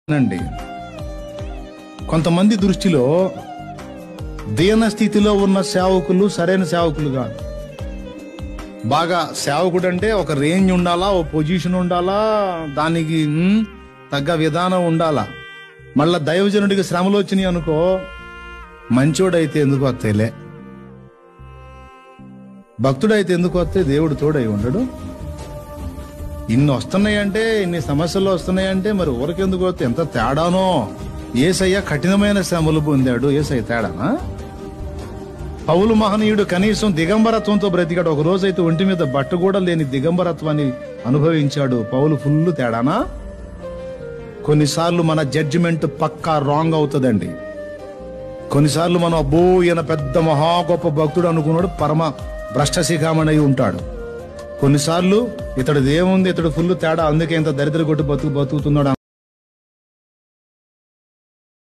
అండి కొంతమంది దృష్టిలో దీన స్థితిలో ఉన్న సేవకులు సరైన సేవకులు కాదు బాగా సేవకుడు అంటే ఒక రేంజ్ ఉండాలా ఓ పొజిషన్ ఉండాలా దానికి మ్, తగ్గ విధానం ఉండాలా మళ్ళా దైవజనుడికి శ్రమలు వచ్చినాయి అనుకో మంచోడైతే ఎందుకు వస్తాయిలే భక్తుడైతే ఎందుకు వస్తే దేవుడు తోడై ఉండడు ఇన్ని వస్తున్నాయంటే ఇన్ని సమస్యలు వస్తున్నాయంటే మరి ఊరికెందుకు వస్తే ఎంత తేడానో ఏసయ్య కఠినమైన శ్రమలు పొందాడు ఏసయ్య తేడానా పౌలు మహనీయుడు కనీసం దిగంబరత్వంతో బ్రతికాడు ఒక రోజైతే ఒంటి మీద బట్ట కూడా లేని దిగంబరత్వాన్ని అనుభవించాడు పౌలు ఫుల్ తేడానా కొన్నిసార్లు మన జడ్జిమెంట్ పక్కా రాంగ్ అవుతుందండి కొన్నిసార్లు మనం అబ్బో ఈయన పెద్ద మహా గొప్ప భక్తుడు అనుకున్నాడు పరమ భ్రష్ట శిఖామణి ఉంటాడు కొన్నిసార్లు ఇతడు ఏముంది ఇతడు ఫుల్ తేడా అందుకే ఇంత దరిద్ర కొట్టి బతుకు బతుకుతున్నాడు